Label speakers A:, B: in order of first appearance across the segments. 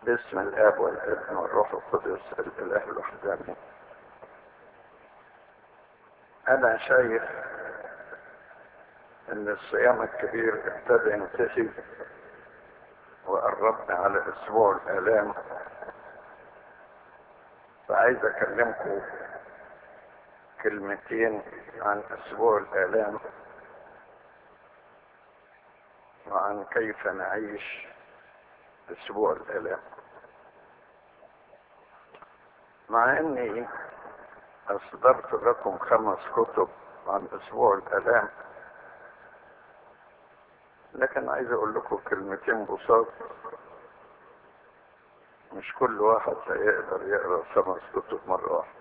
A: باسم الاب والابن والروح القدس الاله الوحداني انا شايف ان الصيام الكبير ابتدى ينتهي وقربنا على اسبوع الالام فعايز اكلمكم كلمتين عن اسبوع الالام وعن كيف نعيش اسبوع الالام مع اني اصدرت لكم خمس كتب عن اسبوع الالام لكن عايز اقول لكم كلمتين بساط مش كل واحد هيقدر يقرا خمس كتب مره واحده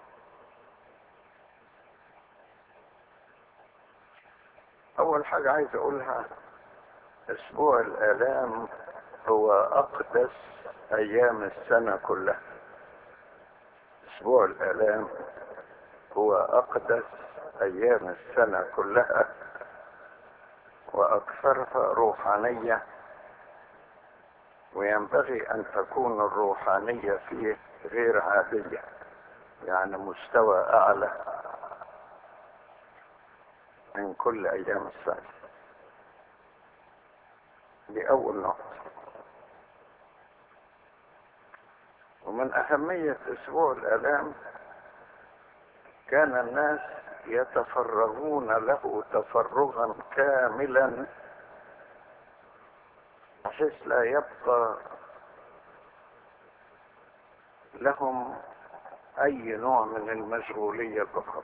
A: اول حاجه عايز اقولها اسبوع الالام هو اقدس ايام السنه كلها اسبوع الالام هو اقدس ايام السنه كلها واكثرها روحانيه وينبغي ان تكون الروحانيه فيه غير عاديه يعني مستوى اعلى من كل ايام السنه دي اول نقطه ومن اهميه اسبوع الالام كان الناس يتفرغون له تفرغا كاملا بحيث لا يبقى لهم اي نوع من المشغوليه الاخرى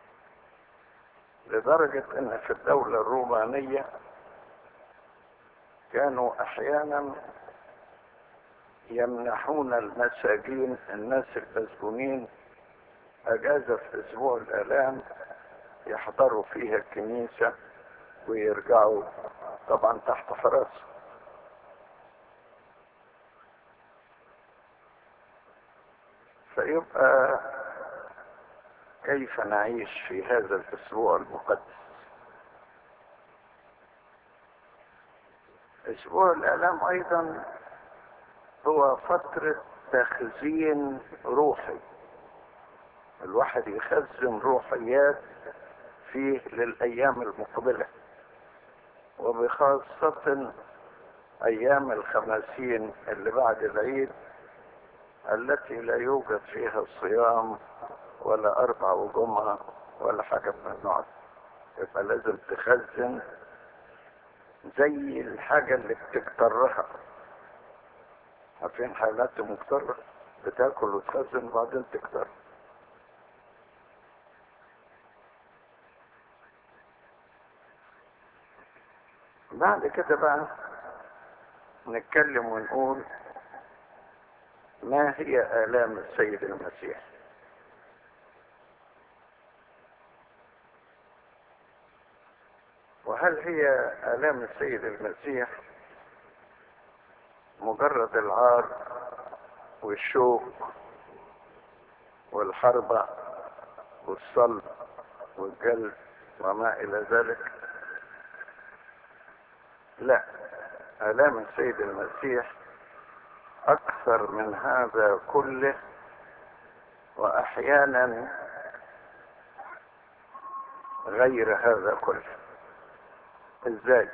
A: لدرجه ان في الدوله الرومانيه كانوا احيانا يمنحون المساجين الناس المسجونين اجازه في اسبوع الالام يحضروا فيها الكنيسه ويرجعوا طبعا تحت حراسه فيبقى كيف نعيش في هذا الاسبوع المقدس اسبوع الالام ايضا هو فترة تخزين روحي الواحد يخزن روحيات فيه للايام المقبلة وبخاصة ايام الخمسين اللي بعد العيد التي لا يوجد فيها الصيام ولا اربع وجمعة ولا حاجة من النوع يبقى لازم تخزن زي الحاجة اللي بتكترها عارفين حالات مكترة بتاكل وتخزن وبعدين تكتر بعد كده بقى نتكلم ونقول ما هي آلام السيد المسيح وهل هي آلام السيد المسيح مجرد العار والشوك والحربة والصلب والجلد وما إلى ذلك لا آلام السيد المسيح أكثر من هذا كله وأحيانا غير هذا كله ازاي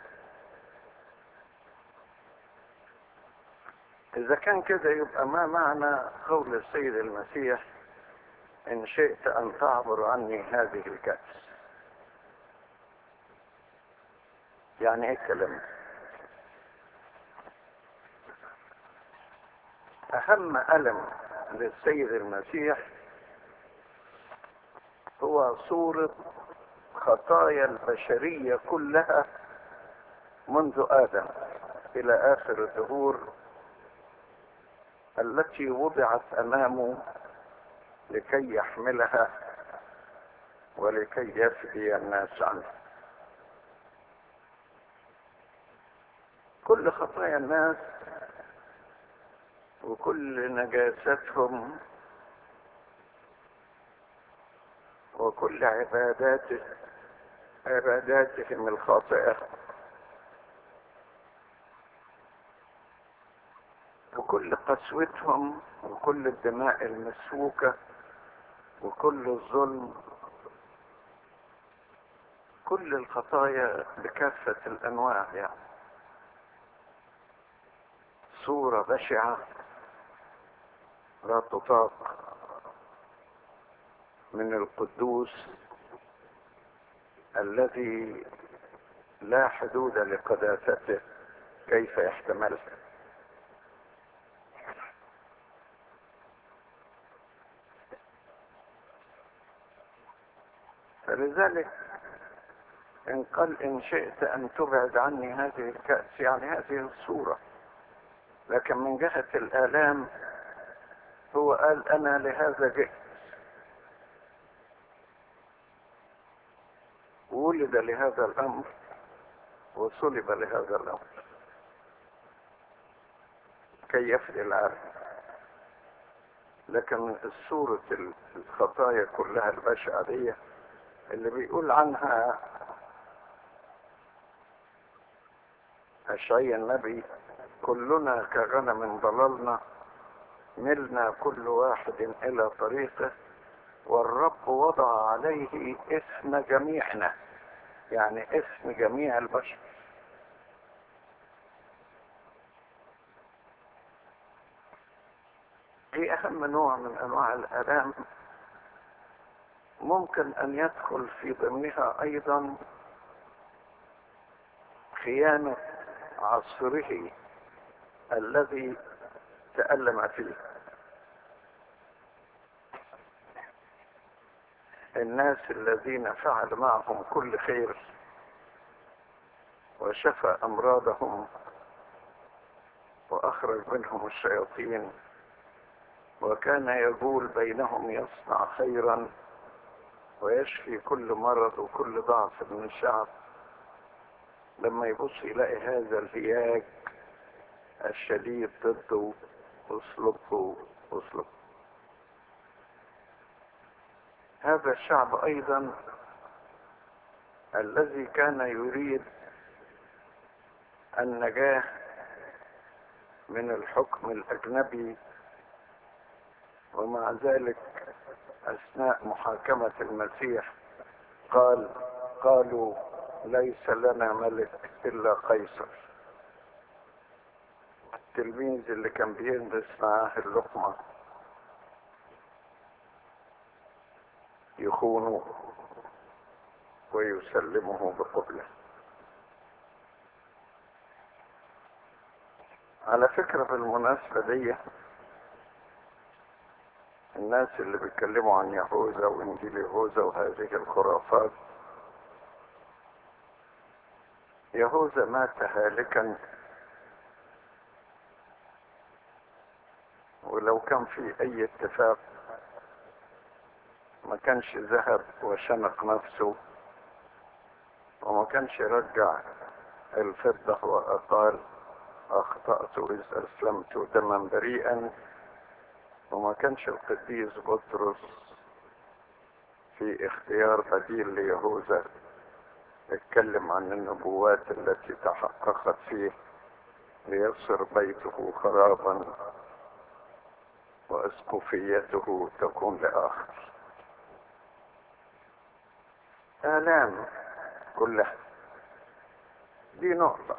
A: اذا كان كده يبقى ما معنى قول السيد المسيح ان شئت ان تعبر عني هذه الكأس يعني ايه الكلام اهم الم للسيد المسيح هو صورة خطايا البشرية كلها منذ آدم إلى آخر الدهور التي وضعت أمامه لكي يحملها ولكي يفدي الناس عنه كل خطايا الناس وكل نجاستهم وكل عباداته عباداتهم الخاطئة بكل قسوتهم وكل الدماء المسفوكة وكل الظلم كل الخطايا بكافة الأنواع يعني صورة بشعة لا تطاق من القدوس الذي لا حدود لقداسته كيف يحتملها فلذلك إن قال إن شئت أن تبعد عني هذه الكأس يعني هذه الصورة لكن من جهة الآلام هو قال أنا لهذا جئت ولد لهذا الأمر وصلب لهذا الأمر كي يفدي العالم لكن الصورة الخطايا كلها البشعة دي اللي بيقول عنها أشعي النبي كلنا كغنم ضللنا ملنا كل واحد إلى طريقه والرب وضع عليه اسم جميعنا يعني اسم جميع البشر دي أهم نوع من أنواع الآلام ممكن أن يدخل في ضمنها أيضا خيانة عصره الذي تألم فيه الناس الذين فعل معهم كل خير وشفى أمراضهم وأخرج منهم الشياطين وكان يقول بينهم يصنع خيرا ويشفي كل مرض وكل ضعف من الشعب لما يبص يلاقي هذا الهياج الشديد ضده اصلبه اصلبه هذا الشعب ايضا الذي كان يريد النجاه من الحكم الاجنبي ومع ذلك اثناء محاكمه المسيح قال قالوا ليس لنا ملك الا قيصر التلميذ اللي كان بيلبس معاه اللقمه يخونه ويسلمه بقبله على فكرة بالمناسبة دي الناس اللي بيتكلموا عن يهوذا وانجيل يهوذا وهذه الخرافات يهوذا مات هالكا ولو كان في اي اتفاق ما كانش ذهب وشنق نفسه وما كانش رجع الفضة وقال أخطأت إذ أسلمت دما بريئا وما كانش القديس بطرس في اختيار بديل ليهوذا اتكلم عن النبوات التي تحققت فيه ليصر بيته خرابا واسقفيته تكون لاخر آلام كلها دي نقطة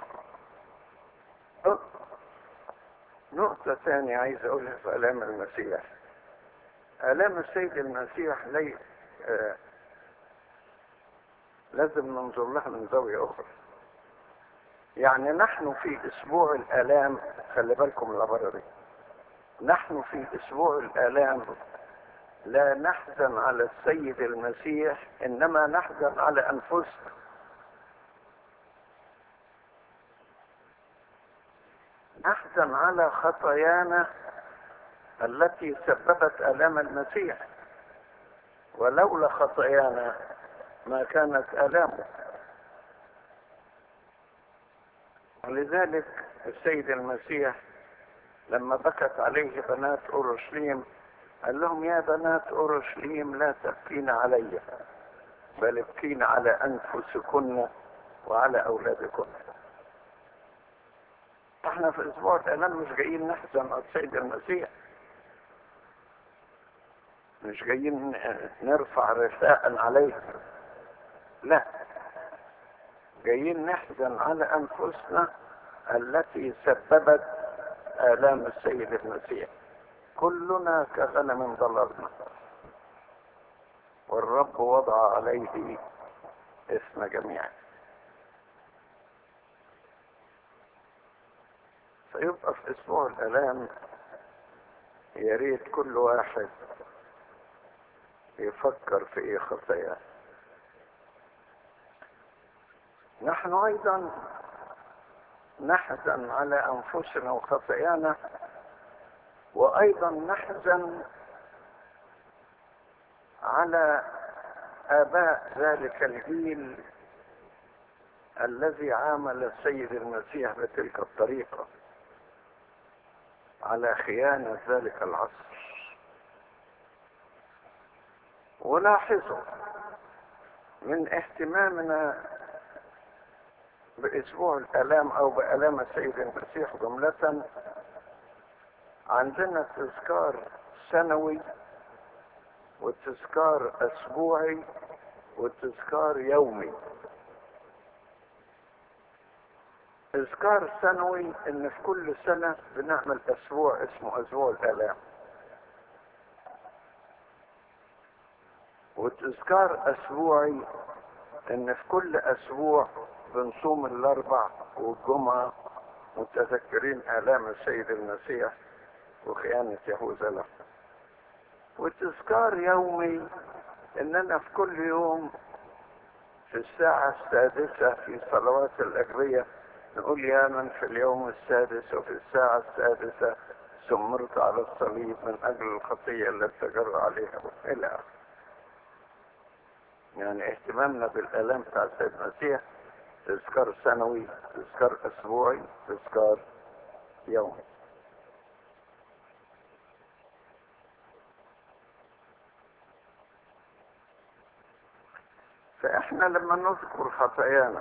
A: نقطة ثانية عايز أقولها في آلام المسيح آلام السيد المسيح لي آه لازم ننظر لها من زاوية أخرى يعني نحن في أسبوع الآلام خلي بالكم العبارة دي نحن في أسبوع الآلام لا نحزن على السيد المسيح انما نحزن على انفسنا نحزن على خطايانا التي سببت الام المسيح ولولا خطايانا ما كانت الامه ولذلك السيد المسيح لما بكت عليه بنات اورشليم قال لهم يا بنات اورشليم لا تبكين علي بل ابكين على انفسكن وعلى اولادكن احنا في اسبوع الالام مش جايين نحزن على السيد المسيح مش جايين نرفع رثاء عليه لا جايين نحزن على انفسنا التي سببت الام السيد المسيح كلنا كغنم ضللنا والرب وضع عليه اسم جميعا فيبقى في اسبوع الالام يا ريت كل واحد يفكر في ايه خطاياه نحن ايضا نحزن على انفسنا وخطايانا وايضا نحزن على اباء ذلك الجيل الذي عامل السيد المسيح بتلك الطريقه على خيانه ذلك العصر ولاحظوا من اهتمامنا باسبوع الالام او بالام السيد المسيح جمله عندنا تذكار سنوي وتذكار اسبوعي وتذكار يومي تذكار سنوي ان في كل سنة بنعمل اسبوع اسمه اسبوع الالام وتذكار اسبوعي ان في كل اسبوع بنصوم الاربع والجمعة متذكرين الام السيد المسيح وخيانة يهوذا له وتذكار يومي اننا في كل يوم في الساعة السادسة في صلوات الأجرية نقول يا من في اليوم السادس وفي الساعة السادسة سمرت على الصليب من أجل الخطية التي تجر عليها إلى آخره. يعني اهتمامنا بالآلام بتاع السيد المسيح تذكار سنوي تذكار أسبوعي تذكار يومي فاحنا لما نذكر خطايانا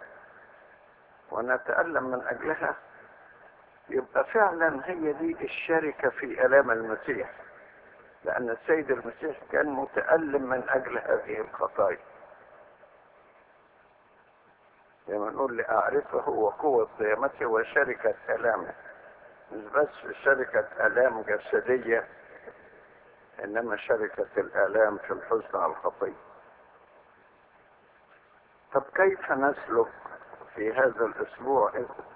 A: ونتألم من اجلها يبقى فعلا هي دي الشركة في الام المسيح لان السيد المسيح كان متألم من اجل هذه الخطايا لما نقول لأعرفه وقوة قيامته وشركة ألامه مش بس شركة ألام جسدية إنما شركة الآلام في الحزن على الخطية طب كيف نسلك في هذا الاسبوع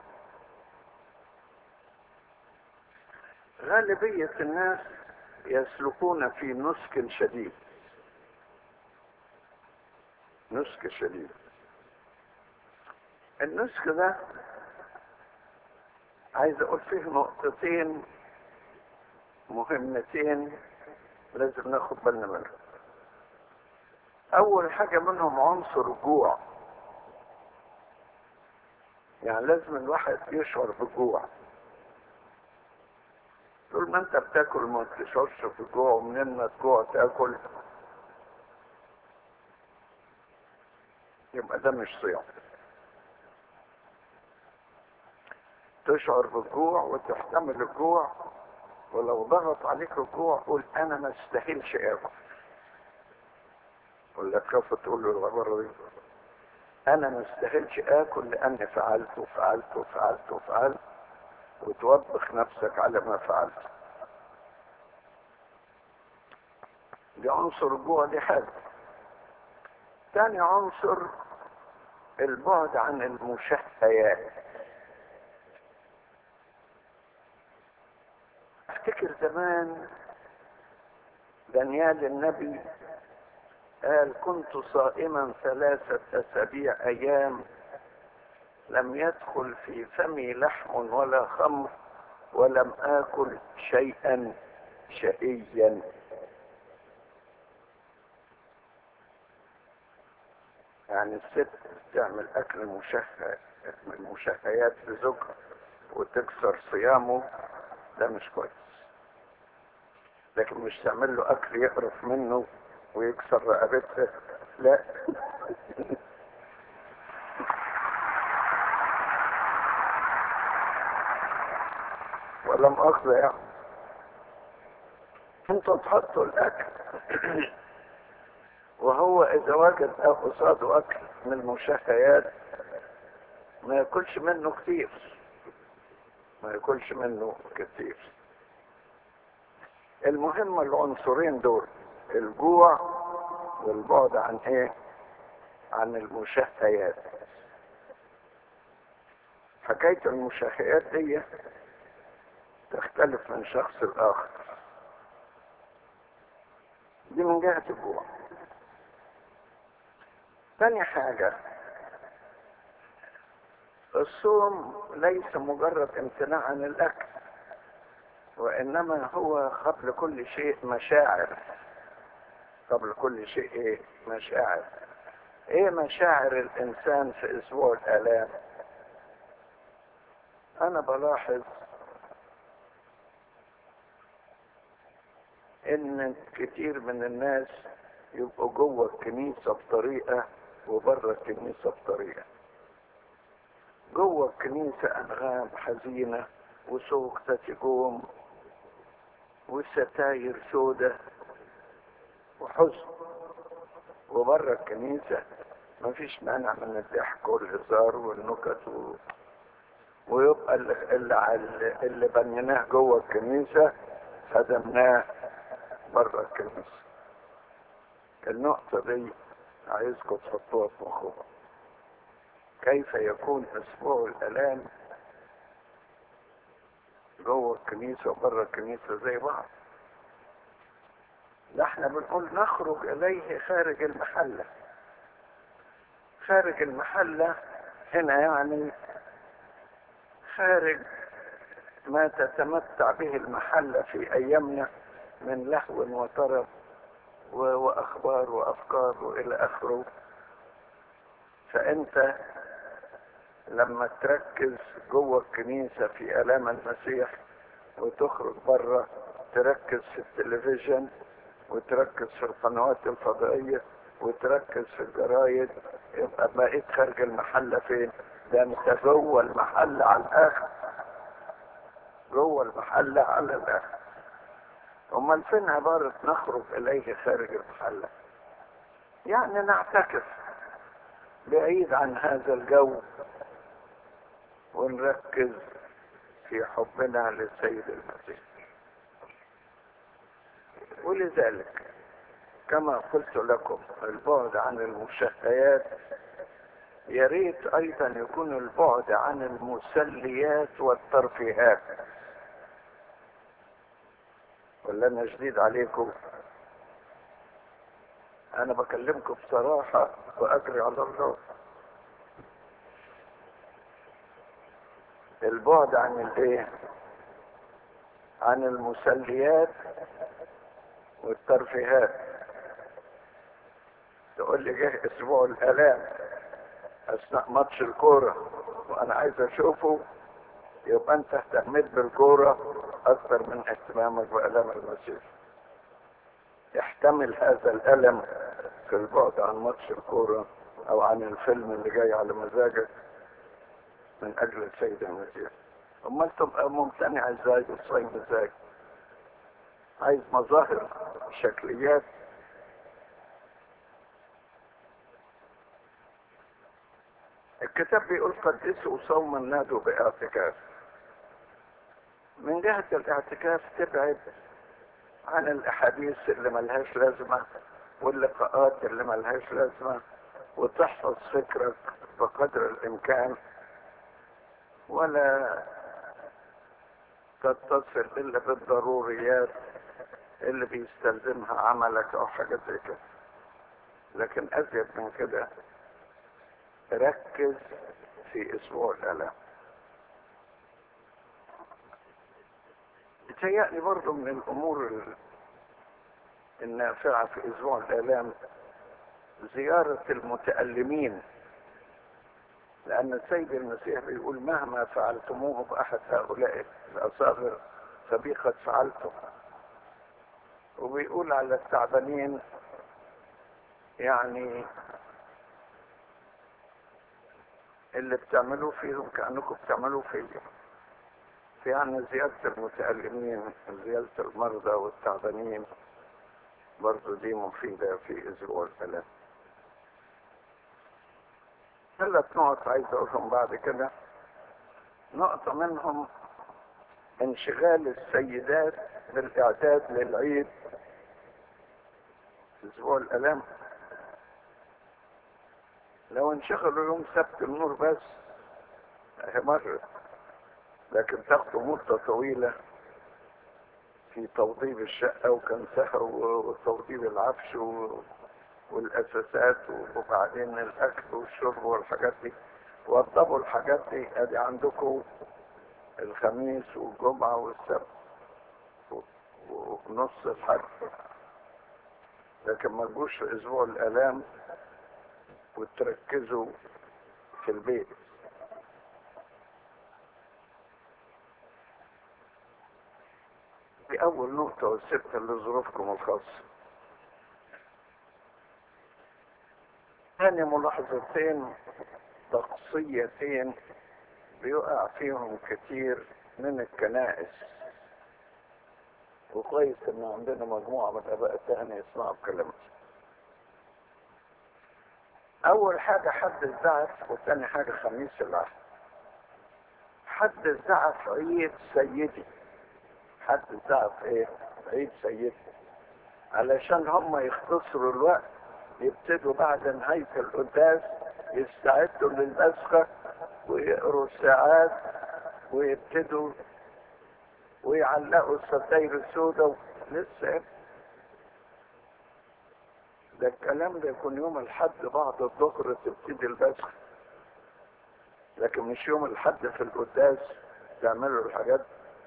A: غالبية الناس يسلكون في نسك شديد نسك شديد النسك ده عايز اقول فيه نقطتين مهمتين لازم ناخد بالنا منهم اول حاجة منهم عنصر الجوع يعني لازم الواحد يشعر بالجوع طول ما انت بتاكل ما تشعرش بالجوع ومنين ما تجوع تاكل يبقى ده مش صيام تشعر بالجوع وتحتمل الجوع ولو ضغط عليك الجوع قول انا ما استاهلش اكل ولا تخاف تقول له العبارة دي انا ما استاهلش اكل لاني فعلت وفعلت وفعلت وفعلت وتوبخ نفسك على ما فعلت دي عنصر الجوع دي حاجة تاني عنصر البعد عن المشهيات افتكر زمان دانيال النبي قال كنت صائما ثلاثة أسابيع أيام لم يدخل في فمي لحم ولا خمر ولم آكل شيئا شهيا يعني الست تعمل أكل مشهى المشهيات لزوجها وتكسر صيامه ده مش كويس لكن مش تعمل له أكل يقرف منه ويكسر رقبتها لا ولا مؤاخذة يعني انتوا تحطوا الاكل وهو اذا وجد قصاده اكل من المشهيات ما ياكلش منه كتير ما ياكلش منه كتير المهم العنصرين دول الجوع والبعد عن ايه عن المشهيات حكاية المشهيات دي تختلف من شخص لآخر دي من جهة الجوع تاني حاجة الصوم ليس مجرد امتناع عن الأكل وإنما هو قبل كل شيء مشاعر قبل كل شيء إيه؟ مشاعر إيه مشاعر الإنسان في أسبوع الآلام أنا بلاحظ ان كتير من الناس يبقوا جوه الكنيسة بطريقة وبره الكنيسة بطريقة جوه الكنيسة انغام حزينة وسوق تتجوم والستاير سودة وحزن وبره الكنيسة مفيش مانع من الضحك والهزار والنكت و... ويبقى اللي, اللي, اللي بنيناه جوه الكنيسة هدمناه بره الكنيسة النقطة دي عايزكم تحطوها في مخكم كيف يكون اسبوع الالام جوه الكنيسة وبره الكنيسة زي بعض ده احنا بنقول نخرج اليه خارج المحلة خارج المحلة هنا يعني خارج ما تتمتع به المحلة في ايامنا من لهو وطرب واخبار وافكار والى اخره فانت لما تركز جوه الكنيسة في الام المسيح وتخرج بره تركز في التلفزيون وتركز في القنوات الفضائية وتركز في الجرايد يبقى بقيت خارج المحلة فين ده انت جوه المحلة على الاخر جوه المحلة على الاخر امال فين عبارة نخرج اليه خارج المحلة يعني نعتكف بعيد عن هذا الجو ونركز في حبنا للسيد المسيح ولذلك كما قلت لكم البعد عن المشهيات يا ريت ايضا يكون البعد عن المسليات والترفيهات ولا انا جديد عليكم انا بكلمكم بصراحة واجري على الله البعد عن الايه عن المسليات والترفيهات تقول لي جه اسبوع الالام اثناء ماتش الكورة وانا عايز اشوفه يبقى انت اهتميت بالكورة اكثر من اهتمامك بالام المسيح يحتمل هذا الالم في البعد عن ماتش الكورة او عن الفيلم اللي جاي على مزاجك من اجل السيد المسيح امال تبقى ممتنع ازاي وتصيم ازاي عايز مظاهر شكليات الكتاب بيقول قدسوا صوما نادوا باعتكاف من جهة الاعتكاف تبعد عن الاحاديث اللي ملهاش لازمة واللقاءات اللي ملهاش لازمة وتحفظ فكرك بقدر الامكان ولا تتصل الا بالضروريات اللي بيستلزمها عملك او حاجة زي كده لكن ازيد من كده ركز في اسبوع الالام بتهيألي برضو من الامور النافعة في اسبوع الالام زيارة المتألمين لأن السيد المسيح بيقول مهما فعلتموه بأحد هؤلاء الأصاغر فبي قد فعلتم وبيقول على التعبانين يعني اللي بتعملوه فيهم كأنكم بتعملوه فيا في يعني زيارة المتألمين زيارة المرضى والتعبانين برضو دي مفيدة في أسبوع الآلام ثلاث نقط عايز أقولهم بعد كده نقطة منهم انشغال السيدات بالإعداد للعيد أسبوع الآلام لو انشغلوا يوم سبت النور بس هي مرة لكن تاخدوا مدة طويلة في توضيب الشقة وكنسها وتوضيب العفش و... والأساسات وبعدين الأكل والشرب والحاجات دي وضبوا الحاجات دي ادي عندكم الخميس والجمعة والسبت ونص الحج لكن ما تجوش في اسبوع الالام وتركزوا في البيت دي اول نقطة وسبت لظروفكم الخاصة ثاني ملاحظتين شخصيتين بيقع فيهم كتير من الكنائس وكويس ان عندنا مجموعة من الاباء التاني يسمعوا بكلامنا اول حاجة حد الزعف وثاني حاجة خميس العهد حد الزعف عيد سيدي حد الزعف ايه عيد سيدي علشان هم يختصروا الوقت يبتدوا بعد نهاية القداس يستعدوا للبسخة ويقروا الساعات ويبتدوا ويعلقوا الستاير السوداء لسه ده الكلام ده يكون يوم الحد بعد الظهر تبتدي البسخة لكن مش يوم الحد في القداس تعملوا الحاجات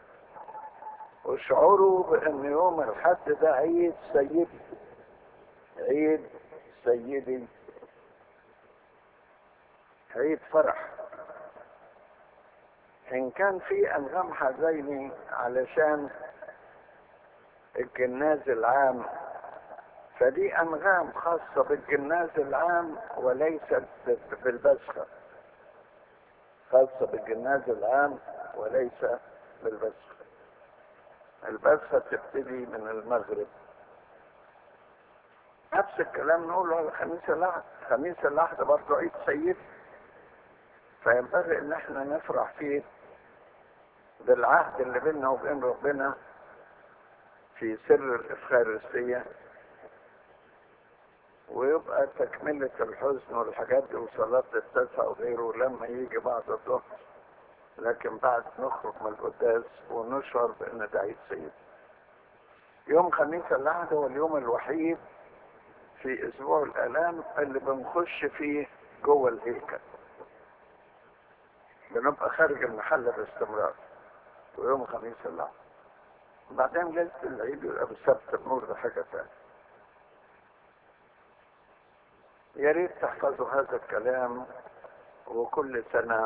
A: واشعروا بان يوم الحد ده عيد سيدي عيد سيدي عيد فرح ان كان في انغام حزيني علشان الجناز العام فدي انغام خاصة بالجناز العام وليست بالبسخة خاصة بالجناز العام وليس بالبسخة البسخة تبتدي من المغرب نفس الكلام نقوله على خميس الاحد خميس الاحد برضه عيد سيد فينبغي ان احنا نفرح فيه بالعهد اللي بيننا وبين ربنا في سر الافخارستية ويبقى تكملة الحزن والحاجات دي وصلاة التسعة وغيره لما يجي بعد الظهر لكن بعد نخرج من القداس ونشعر بان ده عيد سيد يوم خميس الاحد هو اليوم الوحيد في اسبوع الالام اللي بنخش فيه جوه الهيكل بنبقى خارج المحل باستمرار ويوم خميس الاحد بعدين ليله العيد يبقى بالسبت النور ده حاجه ثانيه يا ريت تحفظوا هذا الكلام وكل سنه